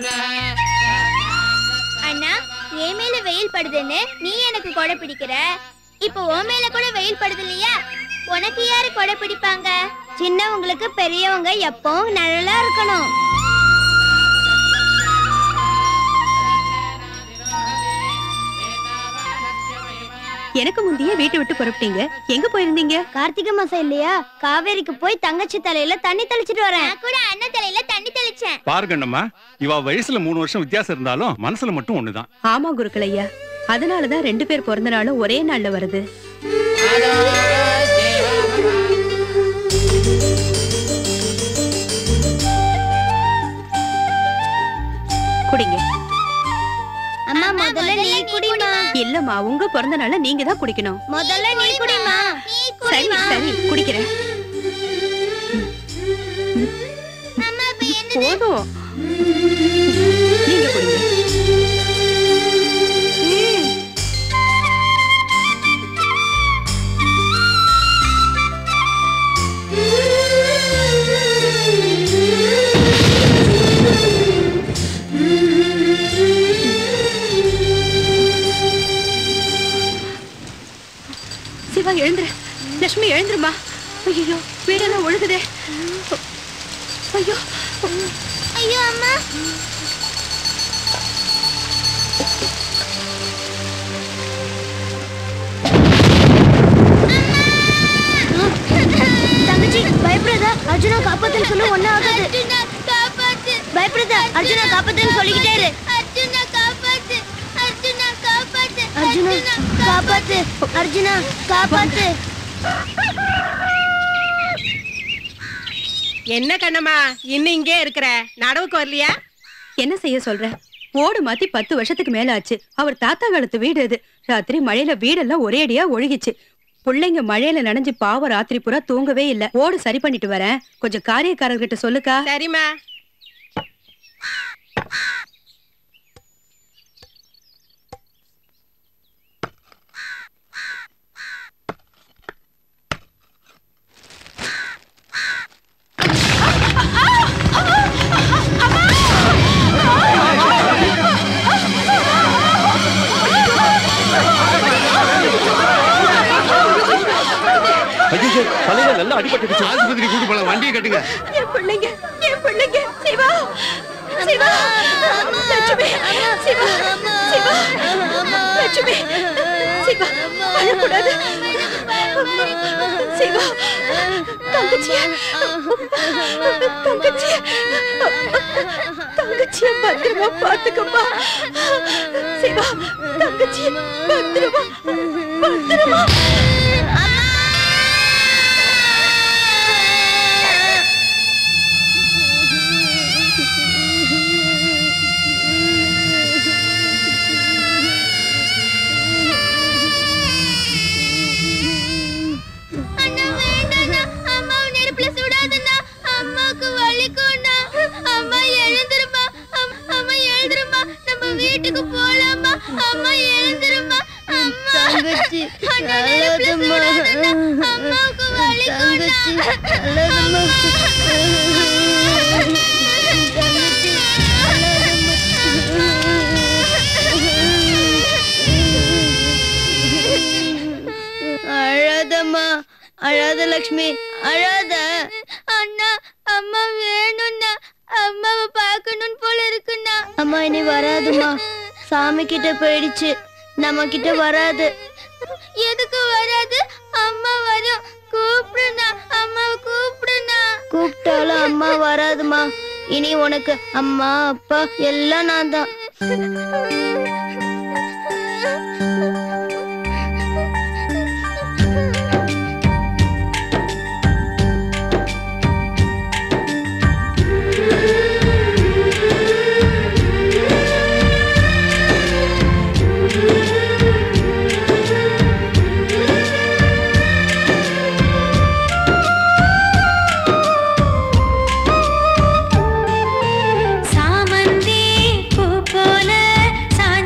அண்ணா என் மேல வெயில் படுதுன்னு நீ எனக்கு கொடை பிடிக்கிற இப்போ உன் மேல கூட வெயில் படுது இல்லையா உனக்கு யாரு கொடை பிடிப்பாங்க சின்னவங்களுக்கு பெரியவங்க எப்போ நல்லா இருக்கணும் எனக்கு முந்தைய வீட்டை விட்டு புறப்பட்டீங்க எங்க போயிருந்தீங்க கார்த்திகை மாசம் இல்லையா காவேரிக்கு போய் தங்கச்சி தலையில தண்ணி தெளிச்சிட்டு வரேன் நான் கூட அண்ணன் தலையில தண்ணி தெளிச்சேன் பாருங்கண்ணம்மா இவ வயசுல மூணு வருஷம் வித்தியாசம் இருந்தாலும் மனசுல மட்டும் ஒண்ணுதான் ஆமா குருக்கள் ஐயா அதனாலதான் ரெண்டு பேர் பிறந்த நாளும் ஒரே நாள்ல வருது குடிங்க அம்மா முதல்ல நீ குடிமா இல்லம்மா உங்க பிறந்த நாள நீங்க தான் குடிக்கணும் முதல்ல நீ குடிமா நீ சரி சரி குடிக்கிறேன் அம்மா இப்ப என்ன போதும் நீங்க குடிங்க சிவா எழுந்துரு லட்சுமி எழுந்துருமா ஐயோ வீடெல்லாம் ஒழுகுதே ஐயோ ஐயோ அம்மா தங்கச்சி பயப்படாத அர்ஜுனா காப்பாத்துன்னு சொல்லு ஒண்ணு ஆகாது அர்ஜுனா காப்பாத்து பயப்படாத அர்ஜுனா காப்பாத்துன்னு சொல்லிக்கிட்டே இரு அர்ஜுனா காப்பாத்து அர்ஜுனா காப்பாத்து அர்ஜுனா காப்பாத்து அர்ஜுனா காப்பாத்து என்ன கண்ணம்மா இன்னும் இங்கே இருக்கிற நடவுக்கு வரலையா என்ன செய்ய சொல்ற ஓடு மாத்தி பத்து வருஷத்துக்கு மேல ஆச்சு அவர் தாத்தா காலத்து வீடு அது ராத்திரி மழையில வீடெல்லாம் ஒரேடியா ஒழுகிச்சு புள்ளைங்க மழையில நனைஞ்சு பாவம் ராத்திரி பூரா தூங்கவே இல்ல ஓடு சரி பண்ணிட்டு வரேன் கொஞ்சம் காரியக்காரர்கிட்ட சொல்லுக்கா சரிம்மா ஐயோ தலையில நல்லா அடிபட்டுடுச்சு ஆஸ்பத்திரி கூட்டு போல வண்டியை கட்டுங்க என் பிள்ளைங்க என் பிள்ளைங்க சிவா சிவா லட்சுமி சிவா சிவா லட்சுமி சிவா அழக்கூடாது சிவா தங்கச்சிய தங்கச்சிய தங்கச்சிய பத்திரமா பாத்துக்கப்பா சிவா தங்கச்சிய பத்திரமா பத்திரமா அண்ணா வேண்டாண்ணா அம்மாவை நெருப்புல சுடாதண்ணா அம்மாவுக்கு வலிக்கும்ண்ணா அம்மா எழுந்துருமா அம்- அம்மா எழுந்துருமா நம்ம வீட்டுக்கு போலாமா அம்மா எழுந்துருமா அம்மா அண்ணா நெருப்புல சுடாதண்ணா அம்மாவுக்கு வலிக்கும்ண்ணா அழாதம்மா அழாத லக்ஷ்மி அழாத அண்ணா அம்மா வேணும்னா அம்மாவை பார்க்கணும்னு போல இருக்குண்ணா அம்மா இனி வராதுமா சாமி கிட்ட போயிடுச்சு நம்ம கிட்ட வராது எதுக்கு வராது அம்மா வரும் கூப்பிடுனா அம்மாவை கூப்பிடுனா கூப்பிட்டாலும் அம்மா வராதுமா இனி உனக்கு அம்மா அப்பா எல்லாம் நான் தான் சாமந்தி பூ போல சாஞ்ச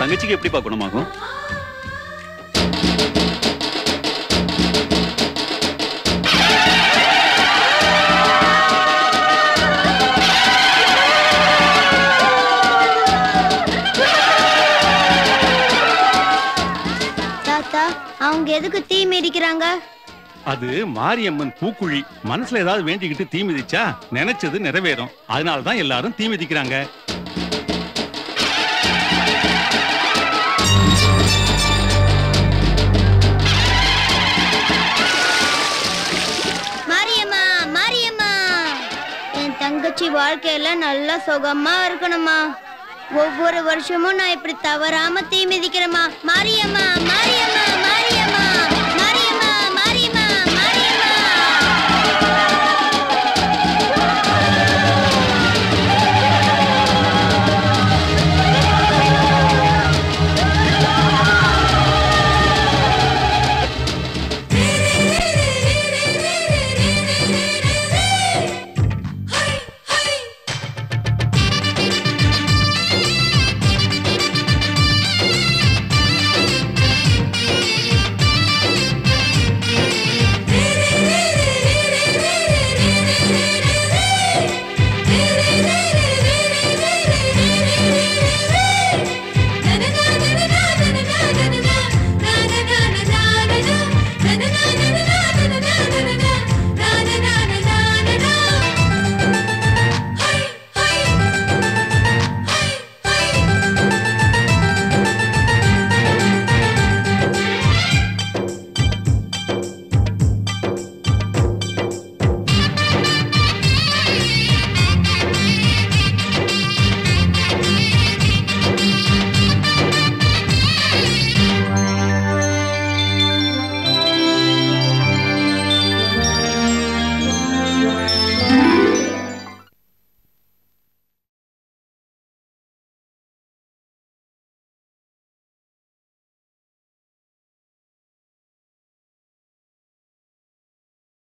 தங்கச்சிக்கு எப்படிப்பா குணமாகும் தாத்தா அவங்க எதுக்கு தீ மிதிக்கிறாங்க அது மாரியம்மன் பூக்குழி மனசுல ஏதாவது வேண்டிக்கிட்டு தீ மிதிச்சா நினைச்சது நிறைவேறும் அதனால தான் எல்லாரும் தீ மிதிக்கிறாங்க மாரியம்மா மாரியம்மா என் தங்கச்சி வாழ்க்கையில நல்லா சுகமா இருக்கணுமா ஒவ்வொரு வருஷமும் நான் இப்படி தவறாம தீ மிதிக்கிறேம்மா மாரியம்மா மாரியம்மா